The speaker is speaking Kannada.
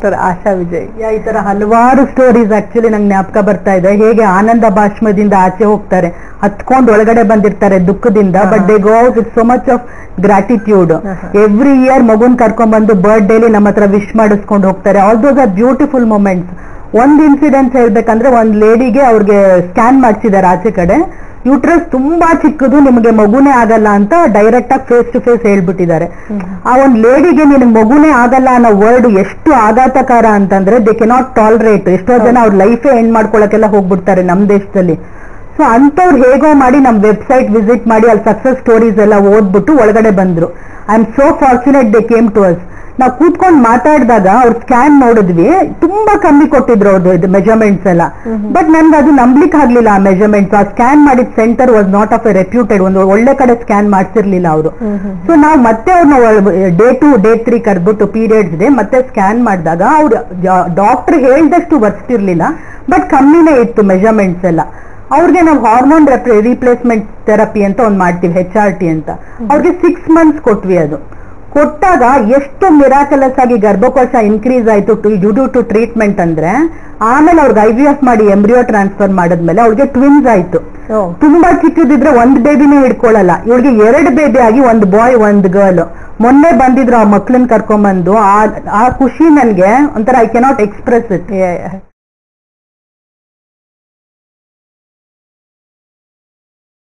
ಡಾಕ್ಟರ್ ಆಶಾ ವಿಜಯ್ ಯಾ, ಈ ತರ ಹಲವಾರು ಸ್ಟೋರೀಸ್ ಆಕ್ಚುಲಿ ನಂಗೆ ಜ್ಞಾಪಕ ಬರ್ತಾ ಇದೆ ಹೇಗೆ ಆನಂದ ಭಾಷ್ಮದಿಂದ ಆಚೆ ಹೋಗ್ತಾರೆ ಹತ್ಕೊಂಡು ಒಳಗಡೆ ಬಂದಿರ್ತಾರೆ ದುಃಖದಿಂದ but they go with so much of gratitude every year ಮಗುನ್ ಕರ್ಕೊಂಡ್ ಬಂದು ಬರ್ಡೇಲಿ ನಮ್ಮ ಹತ್ರ ವಿಶ್ ಮಾಡಿಸ್ಕೊಂಡು ಹೋಗ್ತಾರೆ all those are beautiful moments ಒಂದ್ ಇನ್ಸಿಡೆಂಟ್ ಹೇಳ್ಬೇಕಂದ್ರೆ ಒಂದ್ ಲೇಡಿಗೆ ಅವ್ರಿಗೆ ಸ್ಕ್ಯಾನ್ ಮಾಡ್ಸಿದ್ದಾರೆ ಆಚೆ ಕಡೆ ಯೂಟ್ರಸ್ ತುಂಬಾ ಚಿಕ್ಕದು ನಿಮಗೆ ಮಗುನೇ ಆಗಲ್ಲ ಅಂತ ಡೈರೆಕ್ಟ್ ಆಗಿ ಫೇಸ್ ಟು ಫೇಸ್ ಹೇಳ್ಬಿಟ್ಟಿದ್ದಾರೆ ಆ ಒಂದ್ ಲೇಡಿಗೆ ನಿನಗೆ ಮಗುನೇ ಆಗಲ್ಲ ಅನ್ನೋ ವರ್ಡ್ ಎಷ್ಟು ಆಘಾತಕಾರ ಅಂತಂದ್ರೆ ದೇ ಕೆನಾಟ್ ಟಾಲರೇಟ್ ಎಷ್ಟೋ ಜನ ಅವ್ರ ಲೈಫೇ ಎಂಡ್ ಮಾಡ್ಕೊಳಕ್ಕೆಲ್ಲ ಹೋಗ್ಬಿಡ್ತಾರೆ ನಮ್ ದೇಶದಲ್ಲಿ ಸೊ ಅಂತವ್ರು ಹೇಗೋ ಮಾಡಿ ನಮ್ ವೆಬ್ಸೈಟ್ ವಿಸಿಟ್ ಮಾಡಿ ಅಲ್ಲಿ ಸಕ್ಸಸ್ ಸ್ಟೋರೀಸ್ ಎಲ್ಲ ಓದ್ಬಿಟ್ಟು ಒಳಗಡೆ ಬಂದ್ರು I am so fortunate they came to us ನಾವು ಕೂತ್ಕೊಂಡು ಮಾತಾಡಿದಾಗ ಅವ್ರ ಸ್ಕ್ಯಾನ್ ನೋಡಿದ್ವಿ ತುಂಬಾ ಕಮ್ಮಿ ಕೊಟ್ಟಿದ್ರು ಅವ್ರದ್ದು ಮೆಜರ್ಮೆಂಟ್ಸ್ ಎಲ್ಲ ಬಟ್ ನನ್ಗೆ ಅದು ನಂಬ್ಲಿಕ್ಕೆ ಆಗ್ಲಿಲ್ಲ ಆ ಮೆಜರ್ಮೆಂಟ್ಸ್ ಆ ಸ್ಕ್ಯಾನ್ ಮಾಡಿದ center was not of a reputed ಒಂದು ಒಳ್ಳೆ ಕಡೆ ಸ್ಕ್ಯಾನ್ ಮಾಡ್ತಿರ್ಲಿಲ್ಲ ಅವರು ಸೊ ನಾವು ಮತ್ತೆ ಅವ್ರನ್ನ ಡೇ ಟು ಡೇ ತ್ರೀ ಕರ್ಬಿಟ್ಟು ಪೀರಿಯಡ್ಸ್ ಡೇ ಮತ್ತೆ ಸ್ಕ್ಯಾನ್ ಮಾಡಿದಾಗ ಅವ್ರು ಡಾಕ್ಟರ್ ಹೇಳ್ದಷ್ಟು ಬರ್ತಿರ್ಲಿಲ್ಲ ಬಟ್ ಕಮ್ಮಿನೇ ಇತ್ತು ಮೆಜರ್ಮೆಂಟ್ಸ್ ಎಲ್ಲ ಅವ್ರಿಗೆ ನಾವು ಹಾರ್ಮೋನ್ ರೀಪ್ಲೇಸ್ಮೆಂಟ್ ಥೆರಪಿ ಅಂತ ಒಂದು ಮಾಡ್ತೀವಿ ಹೆಚ್ ಆರ್ ಟಿ ಅಂತ ಅವ್ರಿಗೆ ಸಿಕ್ಸ್ ಮಂತ್ಸ್ ಕೊಟ್ವಿ ಅದು ಕೊಟ್ಟಾಗ ಎಷ್ಟು ಮಿರಾಕಲಸ್ ಆಗಿ ಗರ್ಭಕೋಶ ಇನ್ಕ್ರೀಸ್ ಆಯ್ತು ಡ್ಯೂ ಟು ಟು ಟ್ರೀಟ್ಮೆಂಟ್ ಅಂದ್ರೆ ಆಮೇಲೆ ಅವ್ರಿಗೆ ಐ ವಿ ಎಫ್ ಮಾಡಿ ಎಂಬ್ರಿಯೋ ಟ್ರಾನ್ಸ್ಫರ್ ಮಾಡಿದ್ಮೇಲೆ ಅವ್ರಿಗೆ ಟ್ವಿನ್ಸ್ ಆಯ್ತು ತುಂಬಾ ಚಿಕ್ಕದಿದ್ರೆ ಒಂದ್ ಬೇಬಿನೇ ಹಿಡ್ಕೊಳ್ಳಲ್ಲ ಇವಳಿಗೆ ಎರಡು ಬೇಬಿ ಆಗಿ ಒಂದ್ ಬಾಯ್ ಒಂದ್ ಗರ್ಲ್ ಮೊನ್ನೆ ಬಂದಿದ್ರು ಆ ಮಕ್ಳನ್ನ ಕರ್ಕೊಂಬಂದು ಆ ಆ ಖುಷಿ ನನ್ಗೆ ಒಂಥರ ಐ ಕೆನಾಟ್ ಎಕ್ಸ್ಪ್ರೆಸ್ ಇಟ್